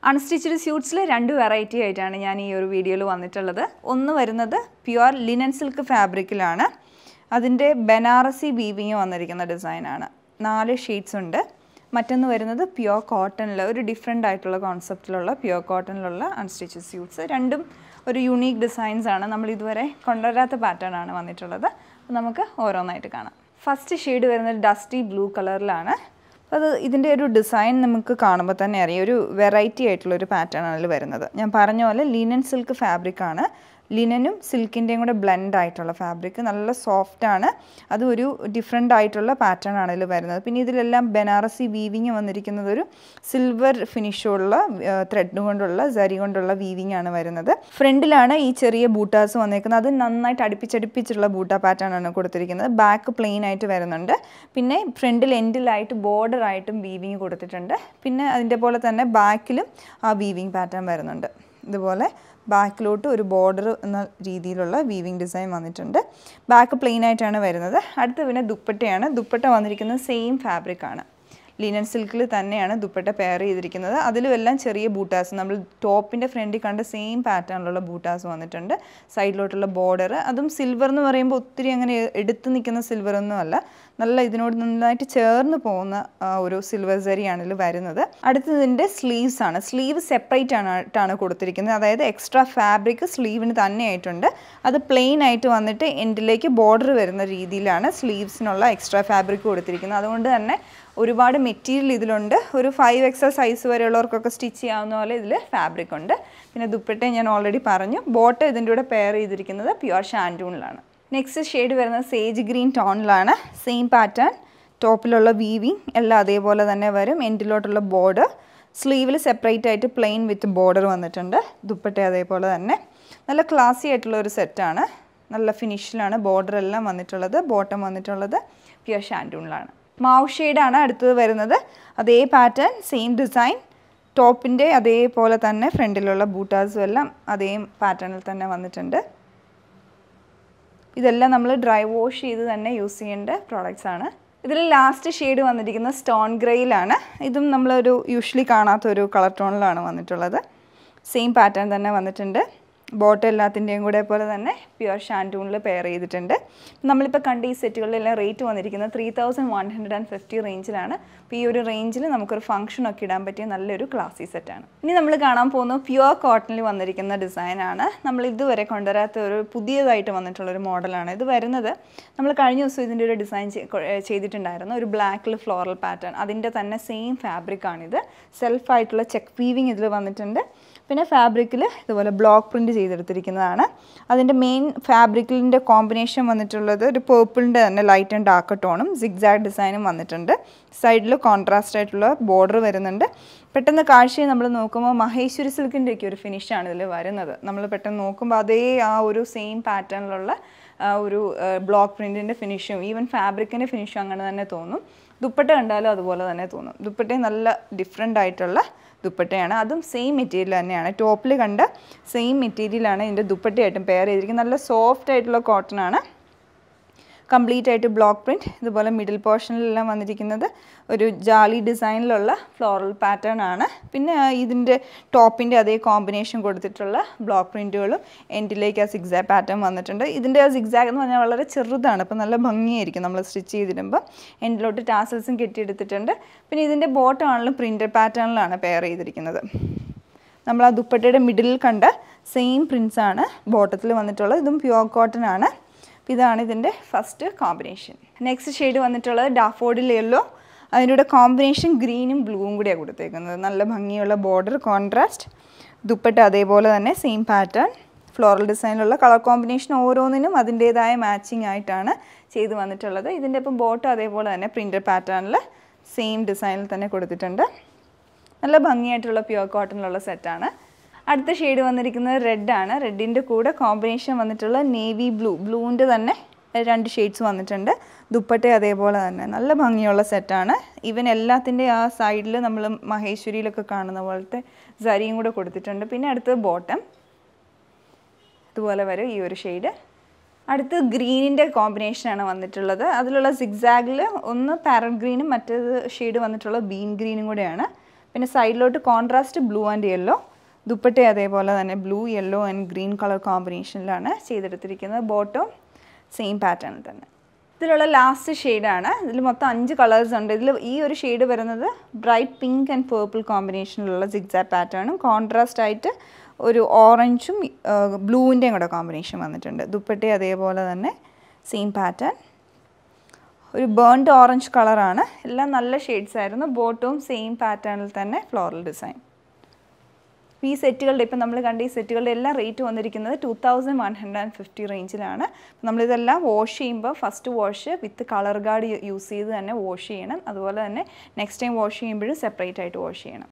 unstitched സ്യൂട്ട്സിൽ രണ്ട് variety ആയിട്ടാണ് ഞാൻ ഈ ഒരു വീഡിയോയിൽ വന്നിട്ടുള്ളത് ഒന്ന് വരുന്നത് പ്യുവർ ലിനൻ സിൽക്ക് ഫാബ്രിക്കിലാണ് അതിൻ്റെ ബനാറസി വീവിങ് വന്നിരിക്കുന്ന ഡിസൈനാണ് നാല് ഷീറ്റ്സ് ഉണ്ട് മറ്റൊന്ന് വരുന്നത് പ്യുവർ കോട്ടണിൽ ഒരു ഡിഫറെൻ്റ് ആയിട്ടുള്ള കോൺസെപ്റ്റിലുള്ള പ്യുവർ കോട്ടണിലുള്ള അൺസ്റ്റിച്ച് സ്യൂട്ട്സ് രണ്ടും ഒരു യുണീക്ക് ഡിസൈൻസ് ആണ് നമ്മൾ ഇതുവരെ കൊണ്ടുവരാത്ത പാറ്റേൺ ആണ് വന്നിട്ടുള്ളത് അപ്പോൾ നമുക്ക് ഓരോന്നായിട്ട് കാണാം ഫസ്റ്റ് ഷെയ്ഡ് വരുന്നത് ഡസ്റ്റി ബ്ലൂ കളറിലാണ് അപ്പോൾ അത് ഇതിൻ്റെ ഒരു ഡിസൈൻ നമുക്ക് കാണുമ്പോൾ തന്നെ അറിയാം ഒരു വെറൈറ്റി ആയിട്ടുള്ള ഒരു പാറ്റേൺ ആണ് അതിൽ വരുന്നത് ഞാൻ പറഞ്ഞ പോലെ ലിനൻ സിൽക്ക് ഫാബ്രിക്കാണ് ലിനനും സിൽക്കിൻ്റെയും കൂടെ ബ്ലെൻഡ് ആയിട്ടുള്ള ഫാബ്രിക് നല്ല സോഫ്റ്റ് ആണ് അത് ഒരു ഡിഫറെൻ്റ് ആയിട്ടുള്ള പാറ്റേൺ ആണ് ഇതിൽ വരുന്നത് പിന്നെ ഇതിലെല്ലാം ബനാറസി വീവിങ് വന്നിരിക്കുന്നത് ഒരു സിൽവർ ഫിനിഷുള്ള ത്രെഡ് കൊണ്ടുള്ള സരി കൊണ്ടുള്ള വീവിങ് ആണ് വരുന്നത് ഫ്രണ്ടിലാണ് ഈ ചെറിയ ബൂട്ടാസ് വന്നിരിക്കുന്നത് അത് നന്നായിട്ട് അടുപ്പിച്ചടുപ്പിച്ചുള്ള ബൂട്ട പാറ്റേൺ ആണ് കൊടുത്തിരിക്കുന്നത് ബാക്ക് പ്ലെയിൻ ആയിട്ട് വരുന്നുണ്ട് പിന്നെ ഫ്രണ്ടിൽ എൻഡിലായിട്ട് ബോർഡർ ആയിട്ടും വീവിങ് കൊടുത്തിട്ടുണ്ട് പിന്നെ അതിൻ്റെ പോലെ തന്നെ ബാക്കിലും ആ വീവിങ് പാറ്റേൺ വരുന്നുണ്ട് ഇതുപോലെ ബാക്കിലോട്ട് ഒരു ബോർഡർ എന്ന രീതിയിലുള്ള വീവിങ് ഡിസൈൻ വന്നിട്ടുണ്ട് ബാക്ക് പ്ലെയിൻ ആയിട്ടാണ് വരുന്നത് അടുത്ത് പിന്നെ ദുപ്പട്ടയാണ് ദുപ്പട്ട വന്നിരിക്കുന്നത് സെയിം ഫാബ്രിക് ആണ് ലിനൻ സിൽക്കിൽ തന്നെയാണ് ദുപ്പട്ട പെയർ ചെയ്തിരിക്കുന്നത് അതിലും എല്ലാം ചെറിയ ബൂട്ടാസ് നമ്മൾ ടോപ്പിൻ്റെ ഫ്രണ്ടിൽ കണ്ട സെയിം പാറ്റേണിലുള്ള ബൂട്ടാസ് വന്നിട്ടുണ്ട് സൈഡിലോട്ടുള്ള ബോർഡർ അതും സിൽവർ എന്ന് പറയുമ്പോൾ ഒത്തിരി അങ്ങനെ എടുത്തു നിൽക്കുന്ന സിൽവർ ഒന്നും അല്ല നല്ല ഇതിനോട് നന്നായിട്ട് ചേർന്ന് പോകുന്ന ആ, ഒരു സിൽവർ സരിയാണ് ഇതിൽ വരുന്നത് അടുത്തതിൻ്റെ സ്ലീവ്സ് ആണ് സ്ലീവ് സെപ്പറേറ്റ് ആണ് ആയിട്ടാണ് കൊടുത്തിരിക്കുന്നത് അതായത് എക്സ്ട്രാ ഫാബ്രിക് സ്ലീവിന് തന്നെയായിട്ടുണ്ട് അത് പ്ലെയിൻ ആയിട്ട് വന്നിട്ട് എൻഡിലേക്ക് ബോർഡർ വരുന്ന രീതിയിലാണ് സ്ലീവ്സിനുള്ള എക്സ്ട്രാ ഫാബ്രിക് കൊടുത്തിരിക്കുന്നത് അതുകൊണ്ട് തന്നെ ഒരുപാട് മെറ്റീരിയൽ ഇതിലുണ്ട് ഒരു ഫൈവ് എക്സൽ സൈസ് വരെയുള്ളവർക്കൊക്കെ സ്റ്റിച്ച് ചെയ്യാവുന്ന പോലെ ഇതിൽ ഫാബ്രിക് ഉണ്ട് പിന്നെ ദുപ്പട്ടയും ഞാൻ ഓൾറെഡി പറഞ്ഞു ബോട്ടം ഇതിൻ്റെ കൂടെ പെയർ ചെയ്തിരിക്കുന്നത് പ്യുവർ ഷാൻഡൂണിലാണ് നെക്സ്റ്റ് ഷെയ്ഡ് വരുന്നത് സേജ് ഗ്രീൻ ടോണിലാണ് സെയിം പാറ്റേൺ ടോപ്പിലുള്ള വീവിങ് എല്ലാം അതേപോലെ തന്നെ വരും എൻഡിലോട്ടുള്ള ബോർഡർ സ്ലീവിൽ സെപ്പറേറ്റ് ആയിട്ട് പ്ലെയിൻ വിത്ത് ബോർഡർ വന്നിട്ടുണ്ട് ദുപ്പട്ട അതേപോലെ തന്നെ നല്ല ക്ലാസി ആയിട്ടുള്ള ഒരു സെറ്റാണ് നല്ല ഫിനിഷിലാണ് ബോർഡർ എല്ലാം വന്നിട്ടുള്ളത് ബോട്ടം വന്നിട്ടുള്ളത് പ്യുവർ ഷാൻഡൂണിലാണ് മാവ് ഷെയ്ഡാണ് അടുത്തത് വരുന്നത് അതേ പാറ്റേൺ സെയിം ഡിസൈൻ ടോപ്പിൻ്റെ അതേപോലെ തന്നെ ഫ്രണ്ടിലുള്ള ബൂട്ടാസും എല്ലാം അതേ പാറ്റേണിൽ തന്നെ വന്നിട്ടുണ്ട് ഇതെല്ലാം നമ്മൾ ഡ്രൈ വാഷ് ചെയ്ത് തന്നെ യൂസ് ചെയ്യേണ്ട പ്രോഡക്റ്റ്സ് ആണ് ഇതിൽ ലാസ്റ്റ് ഷെയ്ഡ് വന്നിരിക്കുന്നത് സ്റ്റോൺ ഗ്രേയിലാണ് ഇതും നമ്മളൊരു യൂഷ്വലി കാണാത്ത ഒരു കളർ ടോണിലാണ് വന്നിട്ടുള്ളത് സെയിം പാറ്റേൺ തന്നെ വന്നിട്ടുണ്ട് ബോട്ടം എല്ലാത്തിൻ്റെയും കൂടെ പോലെ തന്നെ പ്യുവർ ഷാൻറ്റൂണിൽ പെയർ ചെയ്തിട്ടുണ്ട് നമ്മളിപ്പോൾ കണ്ട ഈ സെറ്റുകളിലെല്ലാം റേറ്റ് വന്നിരിക്കുന്നത് three thousand one hundred and fifty റേഞ്ചിലാണ് അപ്പോൾ ഈ ഒരു റേഞ്ചിൽ നമുക്കൊരു ഫംഗ്ഷനൊക്കെ ഇടാൻ പറ്റിയ നല്ലൊരു ക്ലാസി സെറ്റാണ് ഇനി നമ്മൾ കാണാൻ പോകുന്നത് പ്യുവർ കോട്ടണിൽ വന്നിരിക്കുന്ന ഡിസൈനാണ് നമ്മൾ ഇതുവരെ കൊണ്ടുവരാത്ത ഒരു പുതിയതായിട്ട് വന്നിട്ടുള്ളൊരു മോഡലാണ് ഇത് വരുന്നത് നമ്മൾ കഴിഞ്ഞ ദിവസം ഇതിൻ്റെ ഒരു ഡിസൈൻ ചെയ്തിട്ടുണ്ടായിരുന്നു ഒരു ബ്ലാക്കിൽ ഫ്ലോറൽ പാറ്റേൺ അതിൻ്റെ തന്നെ സെയിം ഫാബ്രിക്കാണിത് സെൽഫായിട്ടുള്ള ചെക്ക് വീവിങ് ഇതിൽ വന്നിട്ടുണ്ട് പിന്നെ ഫാബ്രിക്കിൽ ഇതുപോലെ ബ്ലോക്ക് പ്രിൻറ്റ് ചെയ്തെടുത്തിരിക്കുന്നതാണ് അതിൻ്റെ മെയിൻ ഫാബ്രിക്കിൻ്റെ കോമ്പിനേഷൻ വന്നിട്ടുള്ളത് ഒരു പേർപ്പിളിൻ്റെ തന്നെ ലൈറ്റ് ആൻഡ് ഡാർക്ക് ടോണും സിഗ്സാഗ് ഡിസൈനും വന്നിട്ടുണ്ട് സൈഡിൽ കോൺട്രാസ്റ്റ് ആയിട്ടുള്ള ബോർഡർ വരുന്നുണ്ട് പെട്ടെന്ന് കാഴ്ചയെ നമ്മൾ നോക്കുമ്പോൾ മഹേശ്വരി സിൽക്കിൻ്റെയൊക്കെ ഒരു ഫിനിഷാണ് ഇതിൽ വരുന്നത് നമ്മൾ പെട്ടെന്ന് നോക്കുമ്പോൾ അതേ ആ ഒരു സെയിം പാറ്റേണിലുള്ള ആ ഒരു ബ്ലോക്ക് പ്രിൻറ്റിൻ്റെ ഫിനിഷും ഈവൻ ഫാബ്രിക്കിൻ്റെ ഫിനിഷും അങ്ങനെ തന്നെ തോന്നും ദുപ്പട്ട കണ്ടാലും അതുപോലെ തന്നെ തോന്നും ദുപ്പട്ടയും നല്ല ഡിഫറെൻ്റ് ആയിട്ടുള്ള ദുപ്പട്ടയാണ് അതും സെയിം മെറ്റീരിയൽ തന്നെയാണ് ടോപ്പിൽ കണ്ട സെയിം മെറ്റീരിയലാണ് ഇതിൻ്റെ ദുപ്പട്ടയായിട്ടും പെയർ ചെയ്തിരിക്കുന്നത് നല്ല സോഫ്റ്റ് ആയിട്ടുള്ള കോട്ടൺ ആണ് കംപ്ലീറ്റ് ആയിട്ട് ബ്ലോക്ക് പ്രിൻറ്റ് ഇതുപോലെ മിഡിൽ പോർഷനിലെല്ലാം വന്നിരിക്കുന്നത് ഒരു ജാലി ഡിസൈനിലുള്ള ഫ്ലോറൽ പാറ്റേൺ ആണ് പിന്നെ ആ ഇതിൻ്റെ ടോപ്പിൻ്റെ അതേ കോമ്പിനേഷൻ കൊടുത്തിട്ടുള്ള ബ്ലോക്ക് പ്രിൻറ്റുകളും എൻഡിലേക്ക് ആ സിക്സാഗ് പാറ്റേൺ വന്നിട്ടുണ്ട് ഇതിൻ്റെ ആ സിക്സാഗ് എന്ന് പറഞ്ഞാൽ വളരെ ചെറുതാണ് അപ്പോൾ നല്ല ഭംഗിയായിരിക്കും നമ്മൾ സ്റ്റിച്ച് ചെയ്തിടുമ്പോൾ എൻഡിലോട്ട് ടാസൽസും കെട്ടിയെടുത്തിട്ടുണ്ട് പിന്നെ ഇതിൻ്റെ ബോട്ടം ആണെങ്കിലും പ്രിൻറ്റഡ് പാറ്റേണിലാണ് പെയർ ചെയ്തിരിക്കുന്നത് നമ്മൾ ആ ദുപ്പട്ടയുടെ മിഡിലിൽ കണ്ട സെയിം പ്രിൻസ് ആണ് ബോട്ടത്തിൽ വന്നിട്ടുള്ളത് ഇതും പ്യുവർ കോട്ടൺ ആണ് അപ്പോൾ ഇതാണ് ഇതിൻ്റെ ഫസ്റ്റ് കോമ്പിനേഷൻ നെക്സ്റ്റ് ഷെയ്ഡ് വന്നിട്ടുള്ളത് ഡാഫോഡിൽ യെല്ലോ അതിൻ്റെ കൂടെ കോമ്പിനേഷൻ ഗ്രീനും ബ്ലൂവും കൂടിയാണ് കൊടുത്തേക്കുന്നത് നല്ല ഭംഗിയുള്ള ബോർഡർ കോൺട്രാസ്റ്റ് ദുപ്പട്ട അതേപോലെ തന്നെ സെയിം പാറ്റേൺ ഫ്ലോറൽ ഡിസൈനിലുള്ള കളർ കോമ്പിനേഷൻ ഓരോന്നിനും അതിൻ്റേതായ മാച്ചിങ് ആയിട്ടാണ് ചെയ്ത് വന്നിട്ടുള്ളത് ഇതിൻ്റെ ഇപ്പം ബോട്ടം അതേപോലെ തന്നെ പ്രിൻ്റഡ് പാറ്റേണിൽ സെയിം ഡിസൈനിൽ തന്നെ കൊടുത്തിട്ടുണ്ട് നല്ല ഭംഗിയായിട്ടുള്ള പ്യുവർ കോട്ടണിലുള്ള സെറ്റാണ് അടുത്ത ഷെയ്ഡ് വന്നിരിക്കുന്നത് റെഡ് ആണ് റെഡിൻ്റെ കൂടെ കോമ്പിനേഷൻ വന്നിട്ടുള്ള നേവി ബ്ലൂ ബ്ലൂവിൻ്റെ തന്നെ രണ്ട് ഷെയ്ഡ്സ് വന്നിട്ടുണ്ട് ദുപ്പട്ട അതേപോലെ തന്നെ നല്ല ഭംഗിയുള്ള സെറ്റാണ് ഈവൻ എല്ലാത്തിൻ്റെ ആ സൈഡിൽ നമ്മൾ മഹേശ്വരിയിലൊക്കെ കാണുന്ന പോലത്തെ സരിയും കൂടെ കൊടുത്തിട്ടുണ്ട് പിന്നെ അടുത്തത് ബോട്ടം ഇതുപോലെ വരും ഈ ഒരു ഷെയ്ഡ് അടുത്ത് ഗ്രീനിൻ്റെ കോമ്പിനേഷനാണ് വന്നിട്ടുള്ളത് അതിലുള്ള സിഗ്സാഗിൽ ഒന്ന് പാരറ്റ് ഗ്രീനും മറ്റേത് ഷെയ്ഡ് വന്നിട്ടുള്ള ബീൻ ഗ്രീനും കൂടെയാണ് പിന്നെ സൈഡിലോട്ട് contrast blue and yellow dupatta അതേപോലെ തന്നെ blue yellow and green colour കോമ്പിനേഷനിലാണ് ചെയ്തെടുത്തിരിക്കുന്നത് ബോട്ടം സെയിം പാറ്റേണിൽ തന്നെ ഇതിലുള്ള ലാസ്റ്റ് ഷെയ്ഡാണ് ഇതിൽ മൊത്തം അഞ്ച് കളേഴ്സ് ഉണ്ട് ഇതിൽ ഈ ഒരു ഷെയ്ഡ് വരുന്നത് ബ്രൈറ്റ് പിങ്ക് ആൻഡ് പേർപ്പിൾ കോമ്പിനേഷനിലുള്ള സിക്സാ പാറ്റേണും കോൺട്രാസ്റ്റ് ആയിട്ട് ഒരു ഓറഞ്ചും ബ്ലൂവിൻ്റെയും കൂടെ കോമ്പിനേഷൻ വന്നിട്ടുണ്ട് ദുപ്പട്ട അതേപോലെ തന്നെ സെയിം പാറ്റേൺ ഒരു ബേൺഡ് ഓറഞ്ച് കളറാണ് എല്ലാം നല്ല ഷെയ്ഡ്സ് ആയിരുന്നു ബോട്ടവും സെയിം പാറ്റേണിൽ തന്നെ ഫ്ലോറൽ ഡിസൈൻ ഈ സെറ്റുകളുടെ ഇപ്പം നമ്മൾ കണ്ട ഈ സെറ്റുകളുടെ എല്ലാം റേറ്റ് വന്നിരിക്കുന്നത് two thousand one hundred and fifty റേഞ്ചിലാണ് നമ്മളിതെല്ലാം വാഷ് ചെയ്യുമ്പോൾ first wash with colour guard use ചെയ്ത് തന്നെ വാഷ് ചെയ്യണം അതുപോലെ തന്നെ നെക്സ്റ്റ് ടൈം വാഷ് ചെയ്യുമ്പോഴും സെപ്പറേറ്റ് ആയിട്ട് വാഷ് ചെയ്യണം